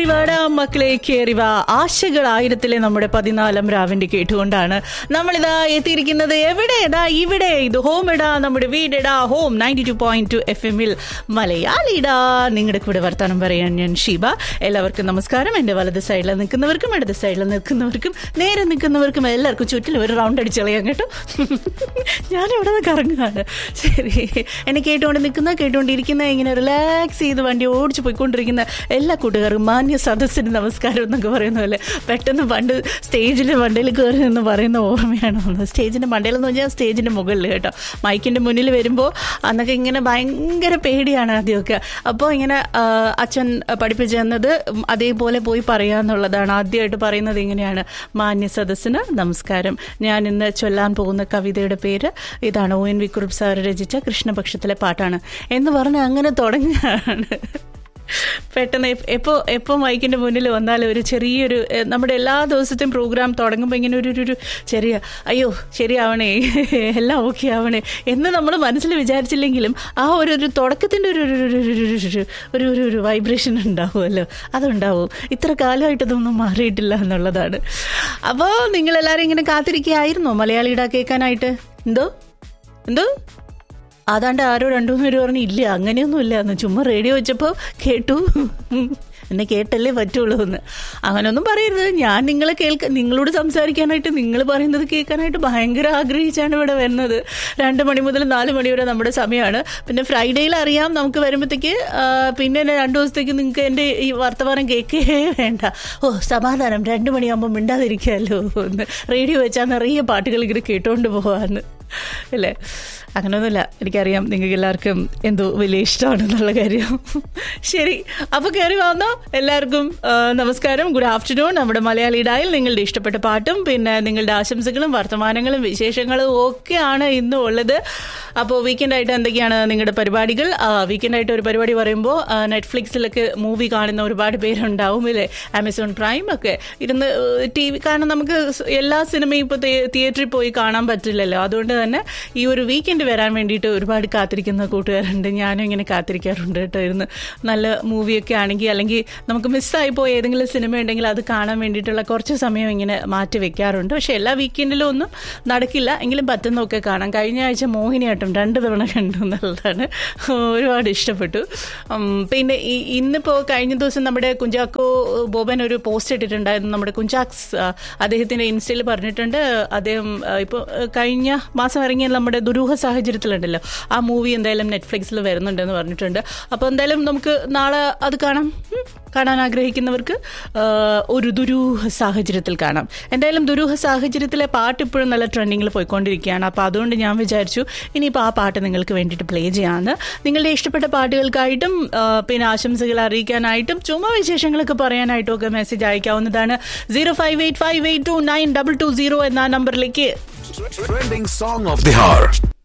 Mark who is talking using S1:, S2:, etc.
S1: ഓടിവാട മക്കളെ കേറിവ ആശകൾ ആയിരത്തിലെ നമ്മുടെ പതിനാലാം രാവിന്റെ കേട്ടുകൊണ്ടാണ് നമ്മളിതാ എത്തിയിരിക്കുന്നത് എവിടെ ഇതാ ഇവിടെ ഇത് ഹോം ഇടാ നമ്മുടെ വീടിടാ home ninety two point two F എമ്മിൽ മലയാളിടാ നിങ്ങളുടെ കൂടെ വർത്താനം പറയാൻ ഞാൻ ഷീബ എല്ലാവർക്കും നമസ്കാരം എൻ്റെ വലത് സൈഡിൽ നിൽക്കുന്നവർക്കും ഇടത് സൈഡിൽ നിൽക്കുന്നവർക്കും നേരെ നിൽക്കുന്നവർക്കും എല്ലാവർക്കും ചുറ്റിലും ഒരു റൗണ്ട് അടിച്ച് കളയാം കേട്ടോ ഞാനിവിടെ നിന്ന് കറങ്ങുകയാണ് ശരി എന്നെ കേട്ടുകൊണ്ട് നിൽക്കുന്ന കേട്ടുകൊണ്ടിരിക്കുന്ന ഇങ്ങനെ റിലാക്സ് ചെയ്ത് വണ്ടി ഓടിച്ച് പോയിക്കൊണ്ടിരിക്കുന്ന എല്ലാ കൂട്ടുകാർക്കും മാന്യ സദസ്സിന് നമസ്കാരം എന്നൊക്കെ പറയുന്ന പോലെ പെട്ടെന്ന് പണ്ട് സ്റ്റേജിൽ മണ്ടയിൽ കയറി എന്ന് പറയുന്ന ഓർമ്മയാണ് വന്നത് സ്റ്റേജിൻ്റെ മണ്ടയിൽ എന്ന് പറഞ്ഞാൽ സ്റ്റേജിൻ്റെ മുകളിൽ കേട്ടോ മൈക്കിൻ്റെ മുന്നിൽ വരുമ്പോൾ അന്നൊക്കെ ഇങ്ങനെ ഭയങ്കര പേടിയാണ് ആദ്യമൊക്കെ അപ്പോൾ ഇങ്ങനെ ആ, അച്ഛൻ പഠിപ്പിച്ചു തന്നത് അതേപോലെ പോയി പറയാന്നുള്ളതാണ് ആദ്യമായിട്ട് പറയുന്നത് ഇങ്ങനെയാണ് മാന്യ സദസ്സിന് നമസ്കാരം ഞാൻ ഇന്ന് ചൊല്ലാൻ പോകുന്ന കവിതയുടെ പേര് ഇതാണ് O N V Kurup sir രചിച്ച കൃഷ്ണപക്ഷത്തിലെ പാട്ടാണ് എന്ന് പറഞ്ഞ് അങ്ങനെ തുടങ്ങുകയാണ് പെട്ടെന്ന് എപ്പോൾ എപ്പോൾ മൈക്കിൻ്റെ മുന്നിൽ വന്നാലും ഒരു ചെറിയൊരു എ, നമ്മുടെ എല്ലാ ദിവസത്തെയും പ്രോഗ്രാം തുടങ്ങുമ്പോൾ ഇങ്ങനെ ഒരു ഒരു- ഒരു ചെറിയ അയ്യോ ശരിയാവണേ എല്ലാം ഓക്കെ ആവണേ എന്ന് നമ്മൾ മനസ്സിൽ വിചാരിച്ചില്ലെങ്കിലും ആ ഒരു ഒരു തുടക്കത്തിൻ്റെ ഒരു ഒരു ഒരു- ഒരു- ഒരു- ഒരു- ഒരു ഒരു ഒരു വൈബ്രേഷൻ ഉണ്ടാവുമല്ലോ അതുണ്ടാവും ഇത്ര കാലമായിട്ട് ഇതൊന്നും മാറിയിട്ടില്ല എന്നുള്ളതാണ് അപ്പോൾ നിങ്ങളെല്ലാവരും ഇങ്ങനെ കാത്തിരിക്കുകയായിരുന്നോ മലയാളിയുടെ കേൾക്കാനായിട്ട് എന്തോ എന്തോ അതാണ്ട് ആരോ രണ്ടു മൂന്ന് പേര് പറഞ്ഞു ഇല്ല അങ്ങനെയൊന്നും ഇല്ല എന്ന് ചുമ്മാ റേഡിയോ വെച്ചപ്പോൾ കേട്ടു എന്നെ കേട്ടല്ലേ പറ്റുള്ളൂ എന്ന് അങ്ങനെയൊന്നും പറയരുത് ഞാൻ നിങ്ങളെ കേൾക്ക നിങ്ങളോട് സംസാരിക്കാനായിട്ട് നിങ്ങൾ പറയുന്നത് കേൾക്കാനായിട്ട് ഭയങ്കര ആഗ്രഹിച്ചാണ് ഇവിടെ വരുന്നത് രണ്ട് മണി മുതൽ നാല് മണി വരെ നമ്മുടെ സമയമാണ് പിന്നെ ഫ്രൈഡേയിൽ അറിയാം നമുക്ക് വരുമ്പോഴത്തേക്ക് ആ, പിന്നെ രണ്ട് ദിവസത്തേക്ക് നിങ്ങൾക്ക് എൻ്റെ ഈ വർത്തമാനം കേൾക്കേ വേണ്ട ഓ സമാധാനം രണ്ട് മണിയാകുമ്പോൾ മിണ്ടാതിരിക്കാമല്ലോ എന്ന് റേഡിയോ വെച്ചാൽ നിറയെ പാട്ടുകൾ ഇങ്ങനെ കേട്ടുകൊണ്ട് പോവാന്ന് അല്ലേ അങ്ങനെയൊന്നുമില്ല എനിക്കറിയാം നിങ്ങൾക്ക് എല്ലാവർക്കും എന്തോ വലിയ ഇഷ്ടമാണെന്നുള്ള കാര്യം ശരി അപ്പോൾ കയറി വന്നോ എല്ലാവർക്കും ആ, നമസ്കാരം ഗുഡ് ആഫ്റ്റർനൂൺ നമ്മുടെ മലയാളി ഡായിൽ നിങ്ങളുടെ ഇഷ്ടപ്പെട്ട പാട്ടും പിന്നെ നിങ്ങളുടെ ആശംസകളും വർത്തമാനങ്ങളും വിശേഷങ്ങളും ഒക്കെയാണ് ഇന്നും ഉള്ളത് അപ്പോൾ വീക്കെൻഡായിട്ട് എന്തൊക്കെയാണ് നിങ്ങളുടെ പരിപാടികൾ വീക്കെൻഡായിട്ട് ഒരു പരിപാടി പറയുമ്പോൾ നെറ്റ്ഫ്ലിക്സിലൊക്കെ മൂവി കാണുന്ന ഒരുപാട് പേരുണ്ടാവും ഇല്ലേ ആമസോൺ പ്രൈം ഒക്കെ ഇരുന്ന് ടി വി കാരണം നമുക്ക് സ് എല്ലാ സിനിമയും ഇപ്പോൾ തിയേറ്ററിൽ പോയി കാണാൻ പറ്റില്ലല്ലോ അതുകൊണ്ട് തന്നെ ഈ ഒരു വീക്കെൻഡ് വരാൻ വേണ്ടിയിട്ട് ഒരുപാട് കാത്തിരിക്കുന്ന കൂട്ടുകാരുണ്ട് ഞാനും ഇങ്ങനെ കാത്തിരിക്കാറുണ്ട് കേട്ടോ ഇരുന്ന് നല്ല മൂവിയൊക്കെ ആണെങ്കിൽ അല്ലെങ്കിൽ നമുക്ക് മിസ്സായി പോയ ഏതെങ്കിലും സിനിമ ഉണ്ടെങ്കിൽ അത് കാണാൻ വേണ്ടിയിട്ടുള്ള കുറച്ച് സമയം ഇങ്ങനെ മാറ്റി വെക്കാറുണ്ട് പക്ഷേ എല്ലാ വീക്കെൻഡിലും ഒന്നും നടക്കില്ല എങ്കിലും പറ്റുന്നതൊക്കെ കാണാം കഴിഞ്ഞ ആഴ്ച മോഹിനിയാട്ടം രണ്ട് തവണ കണ്ടു എന്നുള്ളതാണ് ഒരുപാട് ഇഷ്ടപ്പെട്ടു ഉം, പിന്നെ ഈ ഇന്നിപ്പോൾ കഴിഞ്ഞ ദിവസം നമ്മുടെ കുഞ്ചാക്കോ ബോബൻ ഒരു പോസ്റ്റ് ഇട്ടിട്ടുണ്ടായിരുന്നു നമ്മുടെ കുഞ്ചാക്സ് ആ, അദ്ദേഹത്തിന്റെ ഇൻസ്റ്റയിൽ പറഞ്ഞിട്ടുണ്ട് അദ്ദേഹം ഇപ്പോൾ കഴിഞ്ഞ മാസം ഇറങ്ങിയ നമ്മുടെ ദുരൂഹ സാഹചര്യത്തിലുണ്ടല്ലോ ആ മൂവി എന്തായാലും നെറ്റ്ഫ്ലിക്സിൽ വരുന്നുണ്ടെന്ന് പറഞ്ഞിട്ടുണ്ട് അപ്പോൾ എന്തായാലും നമുക്ക് നാളെ അത് കാണാം ഉം, കാണാൻ ആഗ്രഹിക്കുന്നവർക്ക് ആ, ഒരു ദുരൂഹ സാഹചര്യത്തിൽ കാണാം എന്തായാലും ദുരൂഹ സാഹചര്യത്തിലെ പാട്ട് ഇപ്പോഴും നല്ല ട്രെൻഡിങ്ങിൽ പോയിക്കൊണ്ടിരിക്കുകയാണ് അപ്പോൾ അതുകൊണ്ട് ഞാൻ വിചാരിച്ചു ഇനിയിപ്പോൾ ആ പാട്ട് നിങ്ങൾക്ക് വേണ്ടിയിട്ട് പ്ലേ ചെയ്യാമെന്ന് നിങ്ങളുടെ ഇഷ്ടപ്പെട്ട പാട്ടുകൾക്കായിട്ടും ആ, പിന്നെ ആശംസകൾ അറിയിക്കാനായിട്ടും ചുമ്മാ വിശേഷങ്ങളൊക്കെ പറയാനായിട്ടും ഒക്കെ മെസ്സേജ് അയക്കാവുന്നതാണ് zero five eight five eight two nine double two zero എന്ന നമ്പറിലേക്ക്
S2: Trending song of the hour.